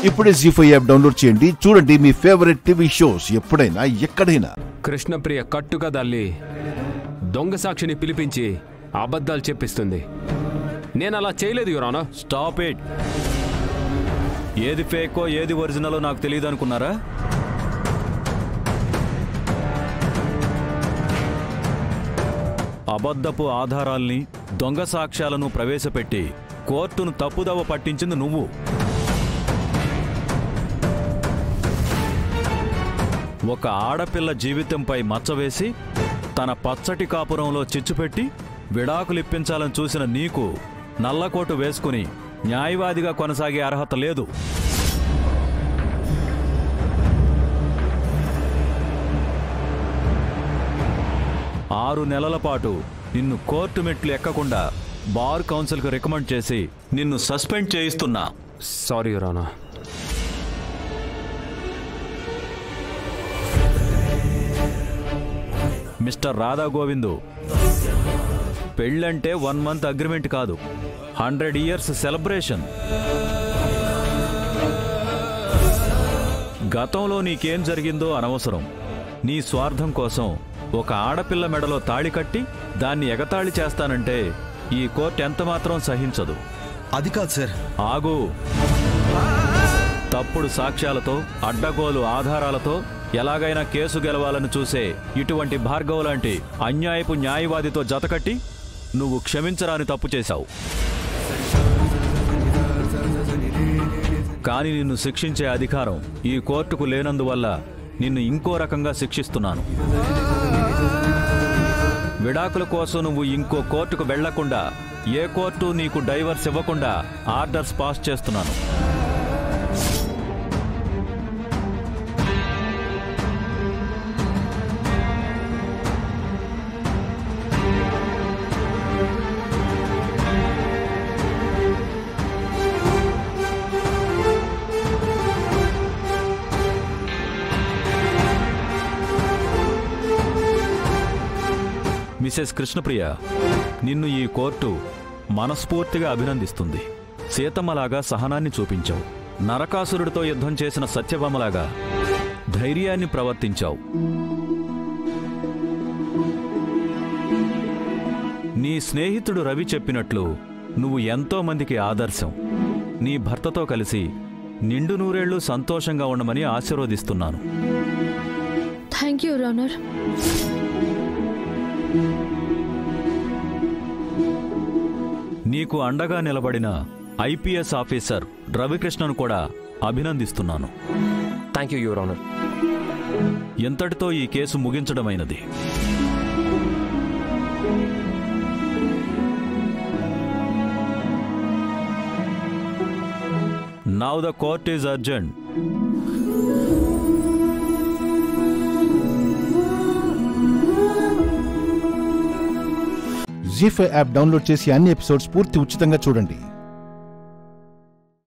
ఇప్పుడే G five app download చేయండి చూడండి మీ ఫేవరెట్ టీవీ షోస్ ఎప్పుడైనా ఎక్కడైనా కృష్ణప్రియ కట్టుగా దల్లి దొంగ సాక్షిని పిలిపించి అబద్ధాలు చెప్పిస్తుంది నేను అలా చేయలేదు యురానా స్టాప్ ఇట్ ఏది ఫేకో ఏది ఒరిజినలో నాకు తెలియదు అనుకున్నారా అబద్ధపు ఆధారాల్ని దొంగ సాక్ష్యాలను ప్రవేశపెట్టి కోర్టును తప్పుదవ పట్టించింది నువ్వు ఒక ఆడపిల్ల జీవితంపై మచ్చవేసి తన పచ్చటి కాపురంలో చిచ్చుపెట్టి విడాకులిప్పించాలని చూసిన నీకు నల్లకోటు వేసుకుని న్యాయవాదిగా కొనసాగే అర్హత లేదు ఆరు నెలల పాటు నిన్ను కోర్టు మెట్లు ఎక్కకుండా బార్ కౌన్సిల్కు రికమెండ్ చేసి నిన్ను సస్పెండ్ చేయిస్తున్నా సారీ యురానా మిస్టర్ రాధా గోవిందు పెళ్ళంటే వన్ మంత్ అగ్రిమెంట్ కాదు హండ్రెడ్ ఇయర్స్ సెలబ్రేషన్ గతంలో నీకేం జరిగిందో అనవసరం నీ స్వార్థం కోసం ఒక ఆడపిల్ల మెడలో తాళి కట్టి దాన్ని ఎగతాళి చేస్తానంటే ఈ కోర్టు ఎంతమాత్రం సహించదు అది కాదు సార్ ఆగు తప్పుడు సాక్ష్యాలతో అడ్డగోలు ఆధారాలతో ఎలాగైనా కేసు గెలవాలని చూసే ఇటువంటి భార్గవ్ లాంటి అన్యాయపు న్యాయవాదితో జతకట్టి నువ్వు క్షమించరాని తప్పు చేశావు కానీ నిన్ను శిక్షించే అధికారం ఈ కోర్టుకు లేనందువల్ల నిన్ను ఇంకో రకంగా శిక్షిస్తున్నాను విడాకుల కోసం నువ్వు ఇంకో కోర్టుకు వెళ్లకుండా ఏ కోర్టు నీకు డైవర్స్ ఇవ్వకుండా ఆర్డర్స్ పాస్ చేస్తున్నాను మిసెస్ కృష్ణప్రియ నిన్ను ఈ కోర్టు మనస్ఫూర్తిగా అభినందిస్తుంది సీతమ్మలాగా సహనాన్ని చూపించావు నరకాసురుడితో యుద్ధం చేసిన సత్యభామలాగా ధైర్యాన్ని ప్రవర్తించావు నీ స్నేహితుడు రవి చెప్పినట్లు నువ్వు ఎంతో మందికి ఆదర్శం నీ భర్తతో కలిసి నిండు నూరేళ్లు సంతోషంగా ఉండమని ఆశీర్వదిస్తున్నాను థ్యాంక్ యూ రనర్ నీకు అండగా నిలబడిన ఐపీఎస్ ఆఫీసర్ రవికృష్ణను కూడా అభినందిస్తున్నాను థ్యాంక్ యూ యువర్ ఆనర్ ఎంతటితో ఈ కేసు ముగించడమైనది now the court is adjourned Zee five app download చేసి అన్ని ఎపిసోడ్స్ పూర్తి ఉచితంగా చూడండి